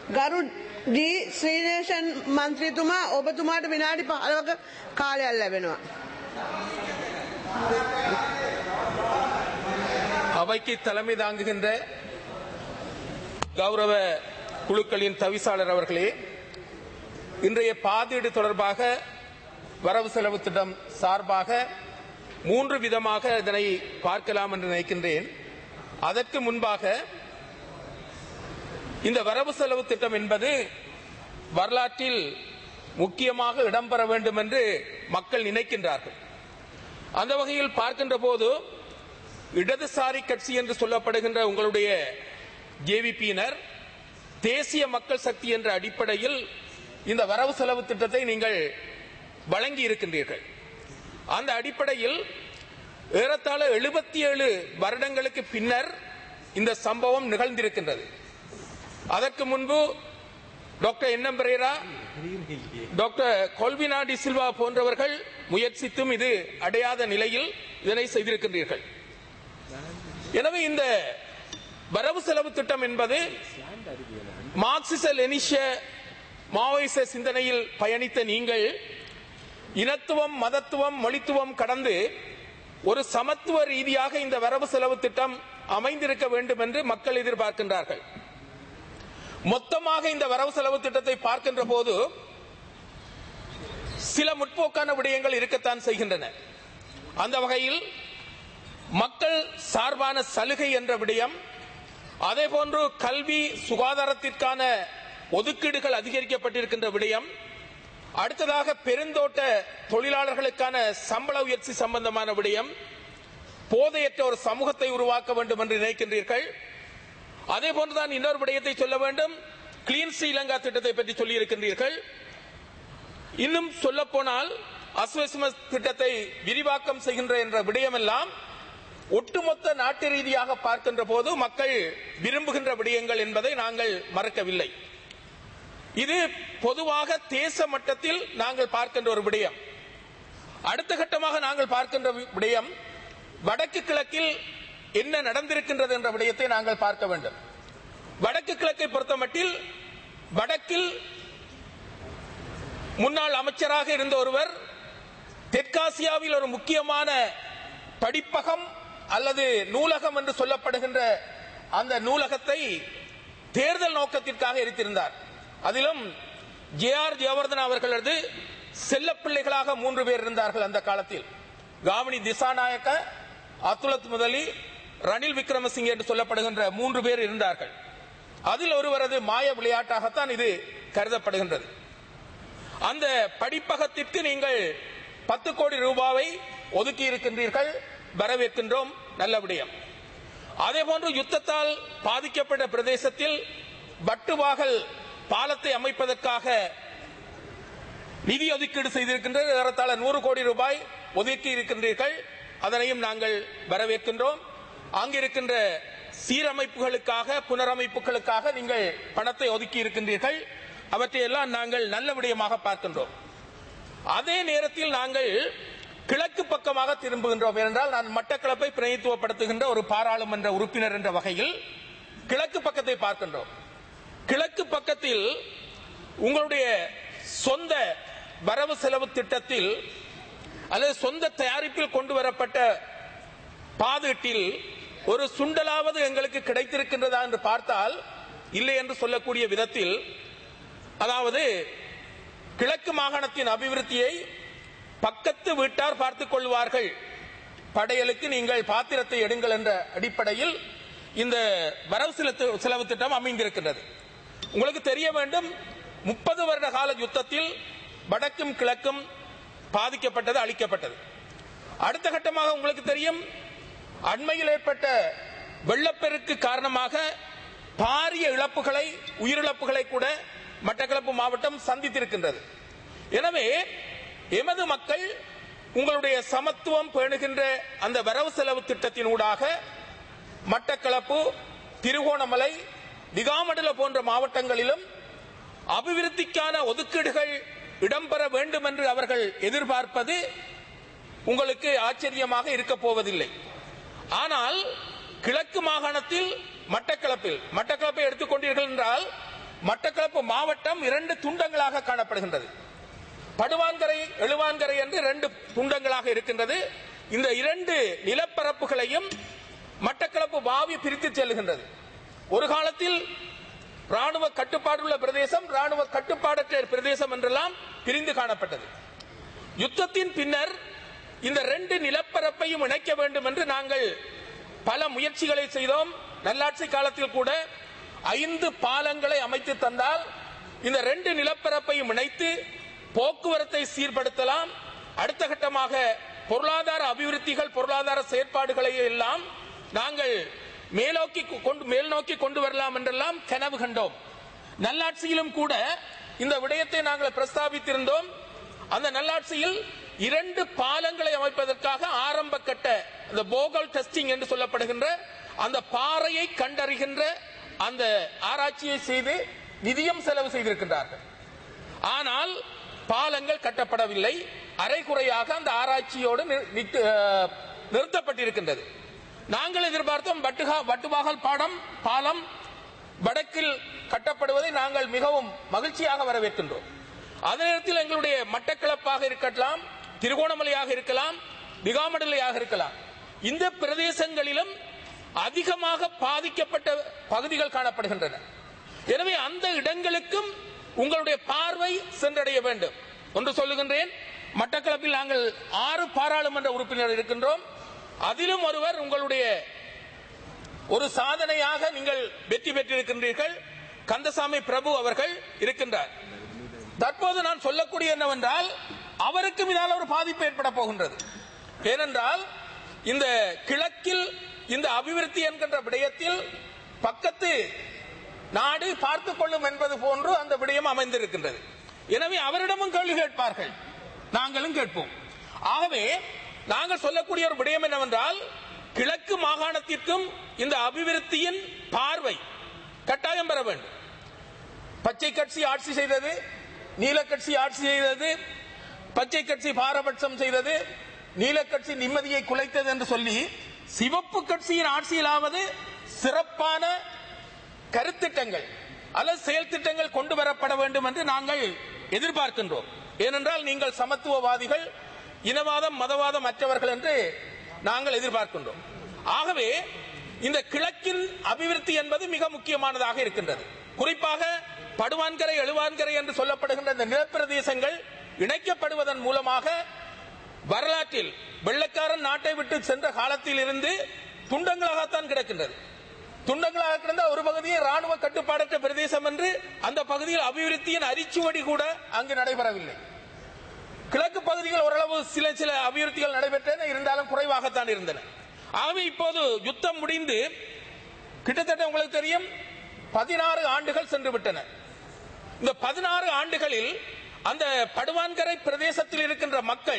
ගරු ඩී ශ්‍රීනේෂන් මන්ත්‍රීතුමා ඔබතුමාට විනාඩි පහලවක කාලයක් ලැබෙනවා. அவைக்கு தலைமை தாங்குகின்ற கௌரவ குழுக்களின் தவிசாளர் அவர்களே இன்றைய பாதீடு தொடர்பாக வரவு செலவு திட்டம் சார்பாக மூன்று விதமாக இதனை பார்க்கலாம் என்று நினைக்கின்றேன் அதற்கு முன்பாக இந்த வரவு செலவு திட்டம் என்பது வரலாற்றில் முக்கியமாக இடம்பெற வேண்டும் என்று மக்கள் நினைக்கின்றார்கள் அந்த வகையில் பார்க்கின்ற போது இடதுசாரி கட்சி என்று சொல்லப்படுகின்ற உங்களுடைய ஜேவிபியினர் தேசிய மக்கள் சக்தி என்ற அடிப்படையில் இந்த வரவு செலவு திட்டத்தை நீங்கள் வழங்கி இருக்கின்றீர்கள் அந்த அடிப்படையில் ஏறத்தாழ எழுபத்தி ஏழு வருடங்களுக்கு பின்னர் இந்த சம்பவம் நிகழ்ந்திருக்கின்றது அதற்கு முன்பு டாக்டர் என்எம் பெரேரா டாக்டர் கொல்வினா டி சில்வா போன்றவர்கள் முயற்சித்தும் இது அடையாத நிலையில் இதனை செய்திருக்கின்றீர்கள் எனவே இந்த வரவு செலவு திட்டம் என்பது மார்க்சிச லெனிஷ மாவோயிச சிந்தனையில் பயணித்த நீங்கள் இனத்துவம் மதத்துவம் மொழித்துவம் கடந்து ஒரு சமத்துவ ரீதியாக இந்த வரவு செலவு திட்டம் அமைந்திருக்க வேண்டும் என்று மக்கள் எதிர்பார்க்கின்றார்கள் மொத்தமாக இந்த வரவு செலவு திட்டத்தை பார்க்கின்ற போது சில முற்போக்கான விடயங்கள் இருக்கத்தான் செய்கின்றன அந்த வகையில் மக்கள் சார்பான சலுகை என்ற விடயம் அதே போன்று கல்வி சுகாதாரத்திற்கான ஒதுக்கீடுகள் அதிகரிக்கப்பட்டிருக்கின்ற விடயம் அடுத்ததாக பெருந்தோட்ட தொழிலாளர்களுக்கான சம்பள உயர்ச்சி சம்பந்தமான விடயம் போதையற்ற ஒரு சமூகத்தை உருவாக்க வேண்டும் என்று நினைக்கின்றீர்கள் அதே போன்றுதான் இன்னொரு விடயத்தை சொல்ல வேண்டும் கிளீன் ஸ்ரீலங்கா திட்டத்தை பற்றி சொல்லி இருக்கின்றீர்கள் இன்னும் சொல்ல போனால் அஸ்வசிமஸ் திட்டத்தை விரிவாக்கம் செய்கின்ற என்ற விடயமெல்லாம் ஒட்டுமொத்த நாட்டு ரீதியாக பார்க்கின்ற போது மக்கள் விரும்புகின்ற விடயங்கள் என்பதை நாங்கள் மறக்கவில்லை இது பொதுவாக தேச மட்டத்தில் நாங்கள் பார்க்கின்ற ஒரு விடயம் அடுத்த கட்டமாக நாங்கள் பார்க்கின்ற விடயம் வடக்கு கிழக்கில் என்ன நடந்திருக்கின்றது என்ற விடயத்தை நாங்கள் பார்க்க வேண்டும் வடக்கு கிழக்கை பொறுத்தமட்டில் வடக்கில் முன்னாள் அமைச்சராக இருந்த ஒருவர் தெற்காசியாவில் ஒரு முக்கியமான படிப்பகம் அல்லது நூலகம் என்று சொல்லப்படுகின்ற அந்த நூலகத்தை தேர்தல் நோக்கத்திற்காக எரித்திருந்தார் அதிலும் ஜே ஆர் ஜெயவர்தன் அவர்களது செல்ல பிள்ளைகளாக மூன்று பேர் இருந்தார்கள் அந்த காலத்தில் காமினி திசாநாயக்க அத்துலத் முதலி ரணில் விக்ரமசிங்கே என்று சொல்லப்படுகின்ற மூன்று பேர் இருந்தார்கள் அதில் ஒருவரது மாய விளையாட்டாகத்தான் இது கருதப்படுகின்றது அந்த படிப்பகத்திற்கு நீங்கள் பத்து கோடி ரூபாவை ஒதுக்கி இருக்கின்றீர்கள் வரவேற்கின்றோம் நல்ல விடயம் அதே போன்று யுத்தத்தால் பாதிக்கப்பட்ட பிரதேசத்தில் வட்டுவாகல் பாலத்தை அமைப்பதற்காக நிதி ஒதுக்கீடு செய்திருக்கின்ற ஏறத்தாழ நூறு கோடி ரூபாய் ஒதுக்கி இருக்கின்றீர்கள் அதனையும் நாங்கள் வரவேற்கின்றோம் அங்கிருக்கின்ற சீரமைப்புகளுக்காக புனரமைப்புகளுக்காக நீங்கள் பணத்தை ஒதுக்கி இருக்கின்றீர்கள் அவற்றையெல்லாம் நாங்கள் நல்ல விடயமாக பார்க்கின்றோம் அதே நேரத்தில் நாங்கள் கிழக்கு பக்கமாக திரும்புகின்றோம் ஏனென்றால் நான் மட்டக்களப்பை பிரதித்துவப்படுத்துகின்ற ஒரு பாராளுமன்ற உறுப்பினர் என்ற வகையில் கிழக்கு பக்கத்தை பார்க்கின்றோம் கிழக்கு பக்கத்தில் உங்களுடைய சொந்த வரவு செலவு திட்டத்தில் அல்லது சொந்த தயாரிப்பில் கொண்டு வரப்பட்ட பாதீட்டில் ஒரு சுண்டலாவது எங்களுக்கு கிடைத்திருக்கின்றதா என்று பார்த்தால் இல்லை என்று சொல்லக்கூடிய விதத்தில் அதாவது கிழக்கு மாகாணத்தின் அபிவிருத்தியை பக்கத்து வீட்டார் பார்த்துக் கொள்வார்கள் படையலுக்கு நீங்கள் பாத்திரத்தை எடுங்கள் என்ற அடிப்படையில் இந்த வரவு செலுத்து செலவு திட்டம் அமைந்திருக்கின்றது உங்களுக்கு தெரிய வேண்டும் முப்பது வருட கால யுத்தத்தில் வடக்கும் கிழக்கும் பாதிக்கப்பட்டது அளிக்கப்பட்டது அடுத்த கட்டமாக உங்களுக்கு தெரியும் அண்மையில் ஏற்பட்ட வெள்ளப்பெருக்கு காரணமாக பாரிய இழப்புகளை உயிரிழப்புகளை கூட மட்டக்களப்பு மாவட்டம் சந்தித்திருக்கின்றது எனவே எமது மக்கள் உங்களுடைய சமத்துவம் பேணுகின்ற அந்த வரவு செலவு திட்டத்தின் ஊடாக மட்டக்களப்பு திருகோணமலை திகாமடல போன்ற மாவட்டங்களிலும் அபிவிருத்திக்கான ஒதுக்கீடுகள் இடம்பெற வேண்டும் என்று அவர்கள் எதிர்பார்ப்பது உங்களுக்கு ஆச்சரியமாக இருக்க போவதில்லை ஆனால் கிழக்கு மாகாணத்தில் மட்டக்களப்பில் மட்டக்களப்பை எடுத்துக்கொண்டீர்கள் என்றால் மட்டக்களப்பு மாவட்டம் இரண்டு துண்டங்களாக காணப்படுகின்றது படுவான்கரை எழுவான்கரை என்று இரண்டு துண்டங்களாக இருக்கின்றது இந்த இரண்டு நிலப்பரப்புகளையும் மட்டக்களப்பு வாவி பிரித்து செல்லுகின்றது ஒரு காலத்தில் ராணுவ கட்டுப்பாடுள்ள பிரதேசம் ராணுவ கட்டுப்பாடற்ற பிரதேசம் என்றெல்லாம் பிரிந்து காணப்பட்டது யுத்தத்தின் பின்னர் இந்த ரெண்டு நிலப்பரப்பையும் இணைக்க வேண்டும் என்று நாங்கள் பல முயற்சிகளை செய்தோம் நல்லாட்சி காலத்தில் கூட ஐந்து பாலங்களை அமைத்து தந்தால் இந்த ரெண்டு நிலப்பரப்பையும் இணைத்து போக்குவரத்தை சீர்படுத்தலாம் அடுத்த கட்டமாக பொருளாதார அபிவிருத்திகள் பொருளாதார செயற்பாடுகளை எல்லாம் நாங்கள் மேலோக்கி கொண்டு மேல் நோக்கி கொண்டு வரலாம் என்றெல்லாம் கனவு கண்டோம் நல்லாட்சியிலும் கூட இந்த விடயத்தை நாங்கள் பிரஸ்தாபித்திருந்தோம் அந்த நல்லாட்சியில் இரண்டு பாலங்களை அமைப்பதற்காக ஆரம்ப கட்ட இந்த போகல் டெஸ்டிங் என்று சொல்லப்படுகின்ற அந்த பாறையை கண்டறிகின்ற அந்த ஆராய்ச்சியை செய்து நிதியம் செலவு செய்திருக்கின்றார்கள் ஆனால் பாலங்கள் கட்டப்படவில்லை அரைகுறையாக அந்த ஆராய்ச்சியோடு நிறு- நிட்டு- அஹ், நிறுத்தப்பட்டிருக்கின்றது நாங்கள் எதிர்பார்த்தோம் வட்டுகா வட்டுவாகல் பாடம் பாலம் வடக்கில் கட்டப்படுவதை நாங்கள் மிகவும் மகிழ்ச்சியாக வரவேற்கின்றோம் அதே நேரத்தில் எங்களுடைய மட்டக்களப்பாக இருக்கலாம் திருகோணமலையாக இருக்கலாம் திகாமடலையாக இருக்கலாம் இந்த பிரதேசங்களிலும் அதிகமாக பாதிக்கப்பட்ட பகுதிகள் காணப்படுகின்றன எனவே அந்த இடங்களுக்கும் உங்களுடைய பார்வை சென்றடைய வேண்டும் ஒன்று சொல்லுகின்றேன் மட்டக்களப்பில் நாங்கள் ஆறு பாராளுமன்ற உறுப்பினர் இருக்கின்றோம் அதிலும் ஒருவர் உங்களுடைய ஒரு சாதனையாக நீங்கள் வெற்றி பெற்றிருக்கின்றீர்கள் கந்தசாமி பிரபு அவர்கள் இருக்கின்றார் தற்போது நான் சொல்லக்கூடிய என்னவென்றால் அவருக்கும் இதனால் ஒரு பாதிப்பு ஏற்பட போகின்றது ஏனென்றால் இந்த கிழக்கில் இந்த அபிவிருத்தி என்கின்ற விடயத்தில் பக்கத்து நாடு பார்த்துக் கொள்ளும் என்பது போன்று அந்த விடயம் அமைந்திருக்கின்றது எனவே அவரிடமும் கேள்வி கேட்பார்கள் நாங்களும் கேட்போம் ஆகவே நாங்கள் சொல்லக்கூடிய ஒரு விடயம் என்னவென்றால் கிழக்கு மாகாணத்திற்கும் இந்த அபிவிருத்தியின் பார்வை கட்டாயம் பெற வேண்டும் பச்சை கட்சி ஆட்சி செய்தது நீல கட்சி ஆட்சி செய்தது பச்சை கட்சி பாரபட்சம் செய்தது நீல கட்சி நிம்மதியை குலைத்தது என்று சொல்லி சிவப்பு கட்சியின் ஆட்சியிலாவது சிறப்பான கருத்திட்டங்கள் அல்லது செயல் திட்டங்கள் கொண்டு வரப்பட வேண்டும் என்று நாங்கள் எதிர்பார்க்கின்றோம் ஏனென்றால் நீங்கள் சமத்துவவாதிகள் இனவாதம் மதவாதம் அற்றவர்கள் என்று நாங்கள் எதிர்பார்க்கின்றோம் ஆகவே இந்த கிழக்கின் அபிவிருத்தி என்பது மிக முக்கியமானதாக இருக்கின்றது குறிப்பாக படுவான்கரை எழுவான்கரை என்று சொல்லப்படுகின்ற இந்த நிலப்பிரதேசங்கள் இணைக்கப்படுவதன் மூலமாக வரலாற்றில் வெள்ளக்காரன் நாட்டை விட்டு சென்ற காலத்தில் இருந்து துண்டங்களாகத்தான் கிடக்கின்றது துண்டங்களாக கிடந்த ஒரு பகுதியை ராணுவ கட்டுப்பாடற்ற பிரதேசம் என்று அந்த பகுதியில் அபிவிருத்தியின் அரிச்சுவடி கூட அங்கு நடைபெறவில்லை கிழக்கு பகுதிகள் ஓரளவு சில சில அபிவிருத்திகள் நடைபெற்றன இருந்தாலும் குறைவாகத்தான் இருந்தன ஆகவே இப்போது யுத்தம் முடிந்து கிட்டத்தட்ட உங்களுக்கு தெரியும் பதினாறு ஆண்டுகள் சென்று விட்டன இந்த பதினாறு ஆண்டுகளில் அந்த படுவான்கரை பிரதேசத்தில் இருக்கின்ற மக்கள்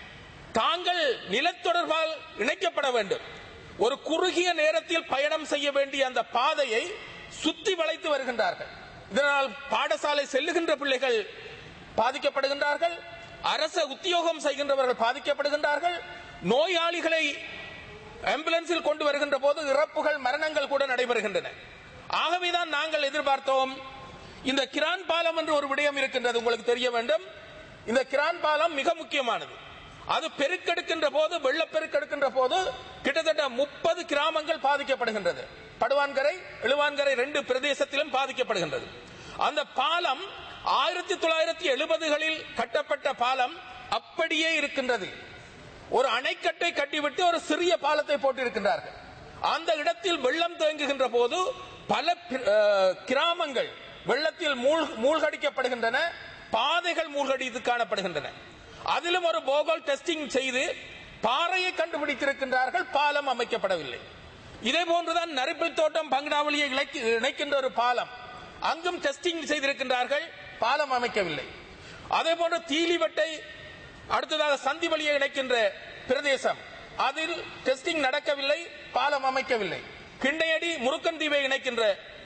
தாங்கள் நிலத்தொடர்பால் இணைக்கப்பட வேண்டும் ஒரு குறுகிய நேரத்தில் பயணம் செய்ய வேண்டிய அந்த பாதையை சுத்தி வளைத்து வருகின்றார்கள் இதனால் பாடசாலை செல்லுகின்ற பிள்ளைகள் பாதிக்கப்படுகின்றார்கள் அரச உத்தியோகம் செய்கின்றவர்கள் பாதிக்கப்படுகின்றார்கள் நோயாளிகளை ஆம்புலன்ஸில் கொண்டு வருகின்ற போது இறப்புகள் மரணங்கள் கூட நடைபெறுகின்றன ஆகவேதான் நாங்கள் எதிர்பார்த்தோம் இந்த கிரான் பாலம் என்று ஒரு விடயம் இருக்கின்றது உங்களுக்கு தெரிய வேண்டும் இந்த கிரான் பாலம் மிக முக்கியமானது அது பெருக்கெடுக்கின்ற போது வெள்ளப்பெருக்கெடுக்கின்ற போது கிட்டத்தட்ட முப்பது கிராமங்கள் பாதிக்கப்படுகின்றது படுவான்கரை எழுவான்கரை ரெண்டு பிரதேசத்திலும் பாதிக்கப்படுகின்றது அந்த பாலம் ஆயிரத்தி தொள்ளாயிரத்தி எழுபதுகளில் கட்டப்பட்ட பாலம் அப்படியே இருக்கின்றது ஒரு அணைக்கட்டை கட்டிவிட்டு ஒரு சிறிய பாலத்தை போட்டிருக்கின்றார்கள் அந்த இடத்தில் வெள்ளம் தேங்குகின்ற போது பல பி- அஹ், கிராமங்கள் வெள்ளத்தில் மூழ்- மூழ்கடிக்கப்படுகின்றன பாதைகள் மூழ்கடித்து காணப்படுகின்றன அதிலும் ஒரு போகல் டெஸ்டிங் செய்து பாறையை கண்டுபிடித்திருக்கின்றார்கள் பாலம் அமைக்கப்படவில்லை இதே போன்றுதான் நரிப்பில் தோட்டம் பங்கடாவளியை இணைக்க- இணைக்கின்ற ஒரு பாலம் அங்கும் டெஸ்டிங் செய்திருக்கின்றார்கள் பாலம் அமைக்கவில்லை அதே போன்று தீலிவட்டை அடுத்ததாக சந்திவழியை இணைக்கின்ற பிரதேசம் அதில் டெஸ்டிங் நடக்கவில்லை பாலம் அமைக்கவில்லை கிண்டையடி முருக்கன் தீவை இணைக்கின்ற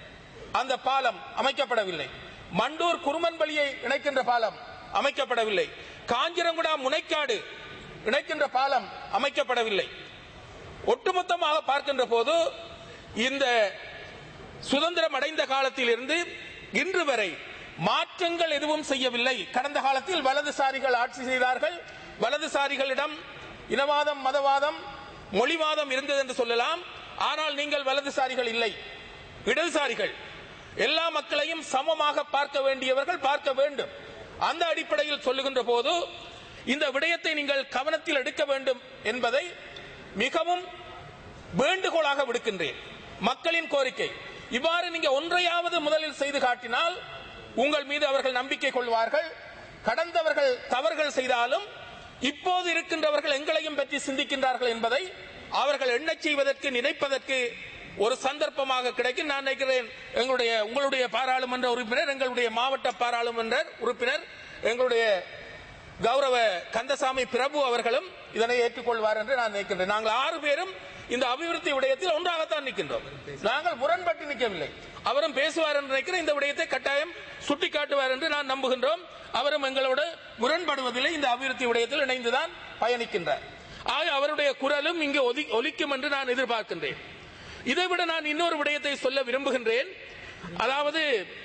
அந்த பாலம் அமைக்கப்படவில்லை மண்டூர் குருமன்பலியை இணைக்கின்ற பாலம் அமைக்கப்படவில்லை காஞ்சிரங்குடா முனைக்காடு இணைக்கின்ற பாலம் அமைக்கப்படவில்லை ஒட்டுமொத்தமாக பார்க்கின்ற போது இந்த சுதந்திரம் அடைந்த காலத்தில் இருந்து இன்று வரை மாற்றங்கள் எதுவும் செய்யவில்லை கடந்த காலத்தில் வலதுசாரிகள் ஆட்சி செய்தார்கள் வலதுசாரிகளிடம் இனவாதம் மதவாதம் மொழிவாதம் இருந்தது என்று சொல்லலாம் ஆனால் நீங்கள் வலதுசாரிகள் இல்லை இடதுசாரிகள் எல்லா மக்களையும் சமமாக பார்க்க வேண்டியவர்கள் பார்க்க வேண்டும் அந்த அடிப்படையில் சொல்லுகின்ற போது இந்த விடயத்தை நீங்கள் கவனத்தில் எடுக்க வேண்டும் என்பதை மிகவும் வேண்டுகோளாக விடுக்கின்றேன் மக்களின் கோரிக்கை இவ்வாறு நீங்க ஒன்றையாவது முதலில் செய்து காட்டினால் உங்கள் மீது அவர்கள் நம்பிக்கை கொள்வார்கள் கடந்தவர்கள் தவறுகள் செய்தாலும் இப்போது இருக்கின்றவர்கள் எங்களையும் பற்றி சிந்திக்கின்றார்கள் என்பதை அவர்கள் எண்ணச் செய்வதற்கு நினைப்பதற்கு ஒரு சந்தர்ப்பமாக கிடைக்கும் நான் நினைக்கிறேன் எங்களுடைய உங்களுடைய பாராளுமன்ற உறுப்பினர் எங்களுடைய மாவட்ட பாராளுமன்ற உறுப்பினர் எங்களுடைய கௌரவ கந்தசாமி பிரபு அவர்களும் இதனை ஏற்றுக்கொள்வார் என்று நான் நினைக்கின்றேன் நாங்கள் ஆறு பேரும் இந்த அபிவிருத்தி விடயத்தில் ஒன்றாகத்தான் நிற்கின்றோம் நாங்கள் முரண்பட்டு நிற்கவில்லை அவரும் பேசுவார் என்று நினைக்கிறேன் இந்த விடயத்தை கட்டாயம் சுட்டிக்காட்டுவார் என்று நான் நம்புகின்றோம் அவரும் எங்களோடு முரண்படுவதில்லை இந்த அபிவிருத்தி விடயத்தில் இணைந்துதான் பயணிக்கின்றார் ஆக அவருடைய குரலும் இங்கு ஒலி- ஒலிக்கும் என்று நான் எதிர்பார்க்கின்றேன் இதைவிட நான் இன்னொரு விடயத்தை சொல்ல விரும்புகின்றேன் அதாவது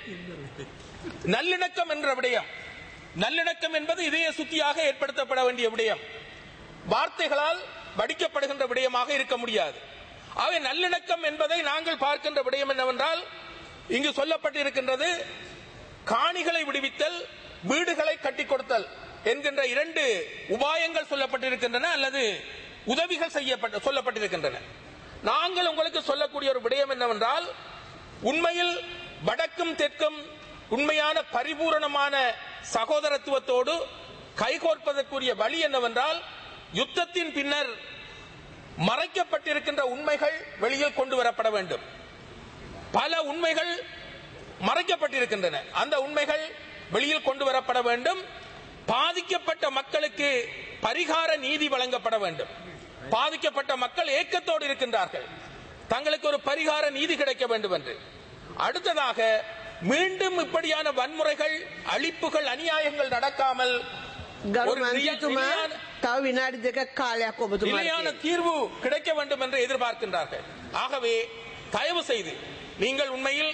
நல்லிணக்கம் என்ற விடயம் நல்லிணக்கம் என்பது இதய சுத்தியாக ஏற்படுத்தப்பட வேண்டிய விடயம் வார்த்தைகளால் வடிக்கப்படுகின்ற விடயமாக இருக்க முடியாது ஆகவே நல்லிணக்கம் என்பதை நாங்கள் பார்க்கின்ற விடயம் என்னவென்றால் இங்கு சொல்லப்பட்டிருக்கின்றது காணிகளை விடுவித்தல் வீடுகளை கட்டிக் கொடுத்தல் என்கின்ற இரண்டு உபாயங்கள் சொல்லப்பட்டிருக்கின்றன அல்லது உதவிகள் செய்யப்பட்ட சொல்லப்பட்டிருக்கின்றன நாங்கள் உங்களுக்கு சொல்லக்கூடிய ஒரு விடயம் என்னவென்றால் உண்மையில் வடக்கும் தெற்கும் உண்மையான பரிபூரணமான சகோதரத்துவத்தோடு கைகோர்ப்பதற்குரிய வழி என்னவென்றால் யுத்தத்தின் பின்னர் மறைக்கப்பட்டிருக்கின்ற உண்மைகள் வெளியில் கொண்டு வரப்பட வேண்டும் பல உண்மைகள் மறைக்கப்பட்டிருக்கின்றன அந்த உண்மைகள் வெளியில் கொண்டு வரப்பட வேண்டும் பாதிக்கப்பட்ட மக்களுக்கு பரிகார நீதி வழங்கப்பட வேண்டும் பாதிக்கப்பட்ட மக்கள் ஏக்கத்தோடு இருக்கின்றார்கள் தங்களுக்கு ஒரு பரிகார நீதி கிடைக்க வேண்டும் என்று அடுத்ததாக மீண்டும் இப்படியான வன்முறைகள் அழிப்புகள் அநியாயங்கள் நடக்காமல் ගරු ஒரு நிலைய- මන්ත්‍රීතුමා நிலையான- තව විනාඩි දෙකක් කාලයක් ඔබතුමාට நிலையான තියෙනවා. தீர்வு கிடைக்க வேண்டும் என்று எதிர்பார்க்கின்றார்கள் ஆகவே தயவு செய்து நீங்கள் உண்மையில்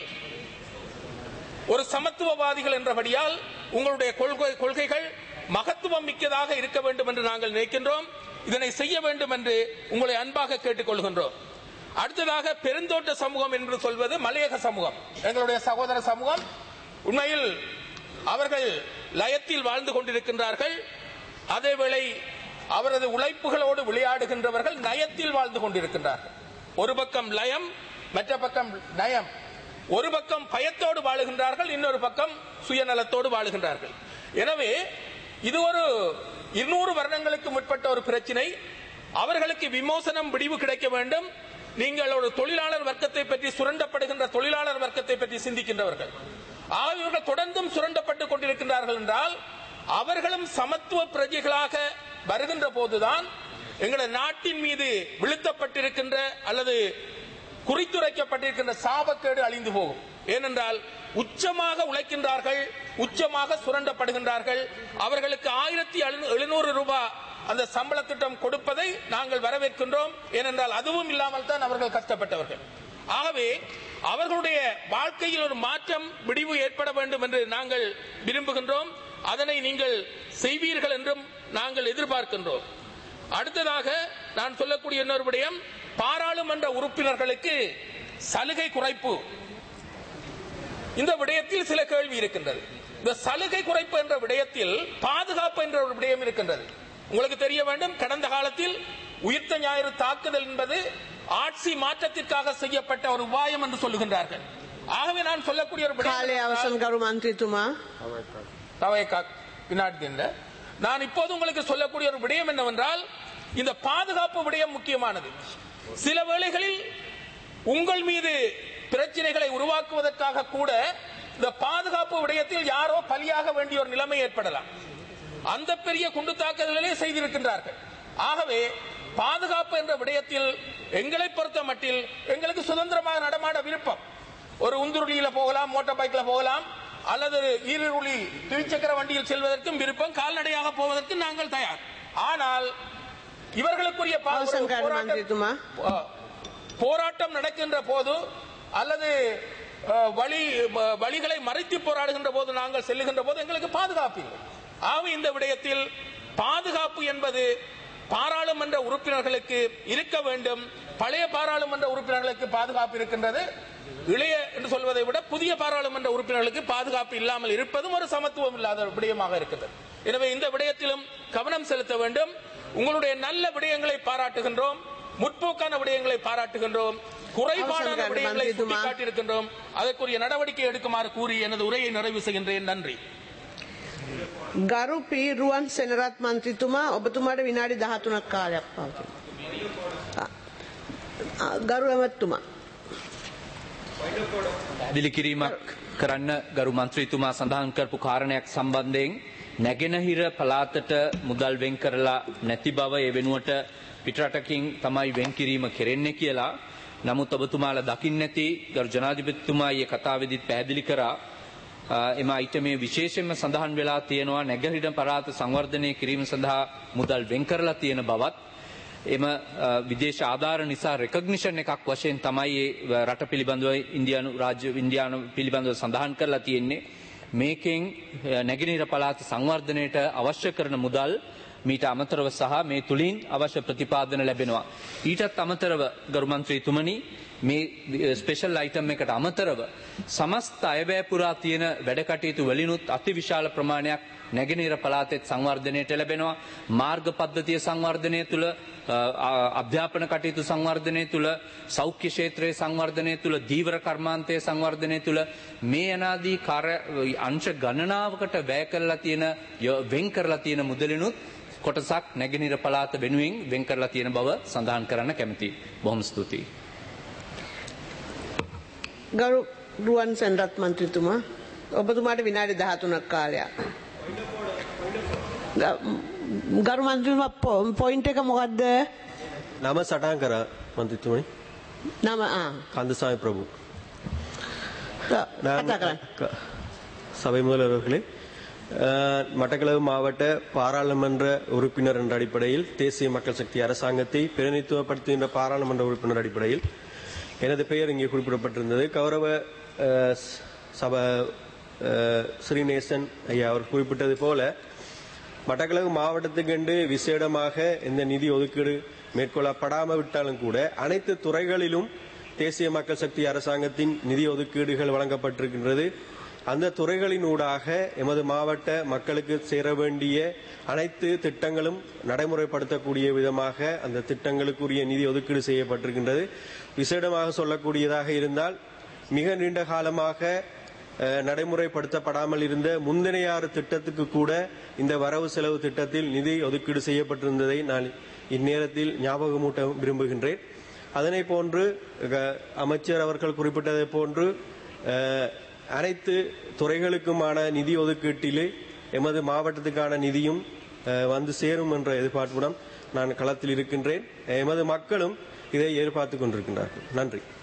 ஒரு சமத்துவவாதிகள் என்றபடியால் உங்களுடைய கொள்கை கொள்கைகள் மகத்துவம் மிக்கதாக இருக்க வேண்டும் என்று நாங்கள் நினைக்கின்றோம் இதனை செய்ய வேண்டும் என்று உங்களை அன்பாக கேட்டுக்கொள்கின்றோம் அடுத்ததாக பெருந்தோட்ட சமூகம் என்று சொல்வது மலையக சமூகம் எங்களுடைய சகோதர சமூகம் உண்மையில் அவர்கள் லயத்தில் வாழ்ந்து கொண்டிருக்கின்றார்கள் அதேவேளை அவரது உழைப்புகளோடு விளையாடுகின்றவர்கள் நயத்தில் வாழ்ந்து கொண்டிருக்கின்றார்கள் ஒரு பக்கம் லயம் மற்ற பக்கம் நயம் ஒரு பக்கம் பயத்தோடு வாழுகின்றார்கள் இன்னொரு பக்கம் சுயநலத்தோடு வாழுகின்றார்கள் எனவே இது ஒரு இருநூறு வருடங்களுக்கு முற்பட்ட ஒரு பிரச்சினை அவர்களுக்கு விமோசனம் விடிவு கிடைக்க வேண்டும் நீங்கள் ஒரு தொழிலாளர் வர்க்கத்தை பற்றி சுரண்டப்படுகின்ற தொழிலாளர் வர்க்கத்தை பற்றி சிந்திக்கின்றவர்கள் ஆக இவர்கள் தொடர்ந்தும் சுரண்டப்பட்டுக் கொண்டிருக்கின்றார்கள் என்றால் அவர்களும் சமத்துவ பிரஜைகளாக வருகின்ற போதுதான் எங்களது நாட்டின் மீது விழுத்தப்பட்டிருக்கின்ற அல்லது குறித்துரைக்கப்பட்டிருக்கின்ற சாபக்கேடு அழிந்து போகும் ஏனென்றால் உச்சமாக உழைக்கின்றார்கள் உச்சமாக சுரண்டப்படுகின்றார்கள் அவர்களுக்கு ஆயிரத்தி எழுநூறு ரூபாய் அந்த சம்பள திட்டம் கொடுப்பதை நாங்கள் வரவேற்கின்றோம் ஏனென்றால் அதுவும் இல்லாமல் தான் அவர்கள் கஷ்டப்பட்டவர்கள் ஆகவே அவர்களுடைய வாழ்க்கையில் ஒரு மாற்றம் விடிவு ஏற்பட வேண்டும் என்று நாங்கள் விரும்புகின்றோம் அதனை நீங்கள் செய்வீர்கள் என்றும் நாங்கள் எதிர்பார்க்கின்றோம் அடுத்ததாக நான் சொல்லக்கூடிய இன்னொரு விடயம் பாராளுமன்ற உறுப்பினர்களுக்கு சலுகை குறைப்பு இந்த விடயத்தில் சில கேள்வி இருக்கின்றது இந்த சலுகை குறைப்பு என்ற விடயத்தில் பாதுகாப்பு என்ற ஒரு விடயம் இருக்கின்றது உங்களுக்கு தெரிய வேண்டும் கடந்த காலத்தில் உயிர்த்த ஞாயிறு தாக்குதல் என்பது ஆட்சி மாற்றத்திற்காக செய்யப்பட்ட ஒரு உபாயம் என்று சொல்லுகின்றார்கள் ஆகவே நான் சொல்லக்கூடிய ஒரு விடயம் කාලය අවසන් ගරු මන්ත්‍රීතුමා தவைக்கா பின்னாடி தின்ல. நான் இப்போது உங்களுக்கு சொல்லக்கூடிய ஒரு விடயம் என்னவென்றால் இந்த பாதுகாப்பு விடயம் முக்கியமானது சில வேளைகளில் உங்கள் மீது பிரச்சனைகளை உருவாக்குவதற்காக கூட இந்த பாதுகாப்பு விடயத்தில் யாரோ பலியாக வேண்டிய ஒரு நிலைமை ஏற்படலாம் அந்த பெரிய குண்டு தாக்குதல்களே செய்திருக்கின்றார்கள் ஆகவே பாதுகாப்பு என்ற விடயத்தில் எங்களை பொறுத்த மட்டில் எங்களுக்கு சுதந்திரமாக நடமாட விருப்பம் ஒரு உந்துருளியில போகலாம் மோட்டார் பைக்ல போகலாம் அல்லது ஈருளி துவிச்சக்கர வண்டியில் செல்வதற்கும் விருப்பம் கால்நடையாக போவதற்கு நாங்கள் தயார் ஆனால் இவர்களுக்குரிய பா- ஒரு අවසන් ගරු போராட்டம் මන්ත්‍රීතුමා போராட்டம் நடக்கின்ற போது அல்லது அஹ், வழி வ- வழிகளை மறைத்து போராடுகின்ற போது நாங்கள் செல்லுகின்ற போது எங்களுக்கு பாதுகாப்பு இல்லை ஆக இந்த விடயத்தில் பாதுகாப்பு என்பது பாராளுமன்ற உறுப்பினர்களுக்கு இருக்க வேண்டும் பழைய பாராளுமன்ற உறுப்பினர்களுக்கு பாதுகாப்பு இருக்கின்றது இளைய என்று சொல்வதை விட புதிய பாராளுமன்ற உறுப்பினர்களுக்கு பாதுகாப்பு இல்லாமல் இருப்பதும் ஒரு சமத்துவம் இல்லாத ஒரு விடயமாக இருக்கின்றது எனவே இந்த விடயத்திலும் கவனம் செலுத்த வேண்டும் உங்களுடைய நல்ல விடயங்களை பாராட்டுகின்றோம் முற்போக்கான விடயங்களை பாராட்டுகின்றோம் குறைபாடான அவசரம் விடயங்களை மன்னித்துமா. சுட்டிக்காட்டியிருக்கின்றோம் அதற்குரிய நடவடிக்கை எடுக்குமாறு கூறி எனது உரையை நிறைவு செய்கின்றேன் நன்றி ගරු පී රුවන් සෙනරත් මන්ත්‍රීතුමා ඔබතුමාට විනාඩි 13ක් කාලයක් පවතිනවා. ආ, ගරු ඇමතුමා පැදිලි කිරීමක් කරන්න ගරු මන්ත්‍රීතුමා සඳහන් කරපු කාරණයක් සම්බන්ධයෙන් නැගෙනහිර පලාතට මුදල් වෙන් කරලා නැති බව ඒ වෙනුවට පිටරටකින් තමයි වෙන් කිරීම කෙරෙන්නේ කියලා නමුත් ඔබතුමාලා දකින්න නැති ගරු ජනාධිපතිතුමා ඊයේ කතාවේදීත් පැහැදිලි කරා අ, එම අයිටමේ විශේෂයෙන්ම සඳහන් වෙලා තියෙනවා නැගෙනහිර පළාත සංවර්ධනය කිරීම සඳහා මුදල් වෙන් කරලා තියෙන බවත් එම අ, විදේශ ආධාර නිසා රෙකග්නිෂන් එකක් වශයෙන් තමයි ඒ රට පිළිබඳව ඉන්දියානු රාජ්‍ය ඉන්දියානු පිළිබඳව සඳහන් කරලා තියෙන්නේ මේකෙන් අ, නැගෙනහිර පළාත සංවර්ධනයට අවශ්‍ය කරන මුදල් මීට අමතරව සහ මේ තුලින් අවශ්‍ය ප්‍රතිපාදන ලැබෙනවා ඊටත් අමතරව ගරු මන්ත්‍රීතුමනි මේ ස්පෙෂල් අයිටම් එකට අමතරව සමස්ත අයවැය පුරා තියෙන වැඩ කටයුතු වලිනුත් අතිවිශාල ප්‍රමාණයක් නැගෙනහිර පළාතෙත් සංවර්ධනයට ලැබෙනවා මාර්ග පද්ධතිය සංවර්ධනය තුළ අ, ආ, අධ්‍යාපන කටයුතු සංවර්ධනය තුළ සෞඛ්‍ය ක්ෂේත්‍රයේ සංවර්ධනය තුළ දීවර කර්මාන්තය සංවර්ධනය තුළ මේ අනාදී කර අංශ ගණනාවකට වැය කරලා තියෙන යො- වෙන් කරලා තියෙන මුදලිනුත් කොටසක් නැගෙනහිර පළාත වෙනුවෙන් වෙන් කරලා තියෙන බව සඳහන් කරන්න කැමතියි. බොහොම ස්තුතියි. ගරු රුවන් සෙනරත් මන්ත්‍රීතුමා ඔබතුමාට විනාඩි 13ක් කාලයක්. ග- ගරු මන්ත්‍රීතුමා පො- පොයින්ට් එක මොකද්ද? නම සටහන් කර මන්ත්‍රතුමනි නම ආ කන්දසාමි ප්‍රභු කතා කරන්න. க- சபை முதல்வர்களே அஹ், மட்டக்களவு மாவட்ட பாராளுமன்ற உறுப்பினர் என்ற அடிப்படையில் தேசிய மக்கள் சக்தி அரசாங்கத்தை பிரதிநிதித்துவப்படுத்துகின்ற பாராளுமன்ற உறுப்பினர் அடிப்படையில் எனது பெயர் இங்கே குறிப்பிடப்பட்டிருந்தது கௌரவ அஹ், ஸ்- சப அஹ், ஸ்ரீநேசன் ஐயா அவர் குறிப்பிட்டது போல மட்டக்களவு மாவட்டத்துக்கென்று விசேடமாக இந்த நிதி ஒதுக்கீடு மேற்கொள்ளப்படாமல் விட்டாலும் கூட அனைத்து துறைகளிலும் தேசிய மக்கள் சக்தி அரசாங்கத்தின் நிதி ஒதுக்கீடுகள் வழங்கப்பட்டிருக்கின்றது அந்த துறைகளின் ஊடாக எமது மாவட்ட மக்களுக்கு சேர வேண்டிய அனைத்து திட்டங்களும் நடைமுறைப்படுத்தக்கூடிய விதமாக அந்த திட்டங்களுக்குரிய நிதி ஒதுக்கீடு செய்யப்பட்டிருக்கின்றது விசேடமாக சொல்லக்கூடியதாக இருந்தால் மிக நீண்ட காலமாக அஹ், நடைமுறைப்படுத்தப்படாமல் இருந்த முந்தினையாறு திட்டத்துக்கு கூட இந்த வரவு செலவு திட்டத்தில் நிதி ஒதுக்கீடு செய்யப்பட்டிருந்ததை நான் இந்நேரத்தில் ஞாபகமூட்ட விரும்புகின்றேன் அதனை போன்று க- அமைச்சர் அவர்கள் குறிப்பிட்டதை போன்று அஹ், அனைத்து துறைகளுக்குமான நிதி ஒதுக்கீட்டிலே எமது மாவட்டத்துக்கான நிதியும் அஹ், வந்து சேரும் என்ற எதிர்பார்ப்புடன் நான் களத்தில் இருக்கின்றேன் எமது மக்களும் இதை எதிர்பார்த்துக் கொண்டிருக்கின்றார்கள் நன்றி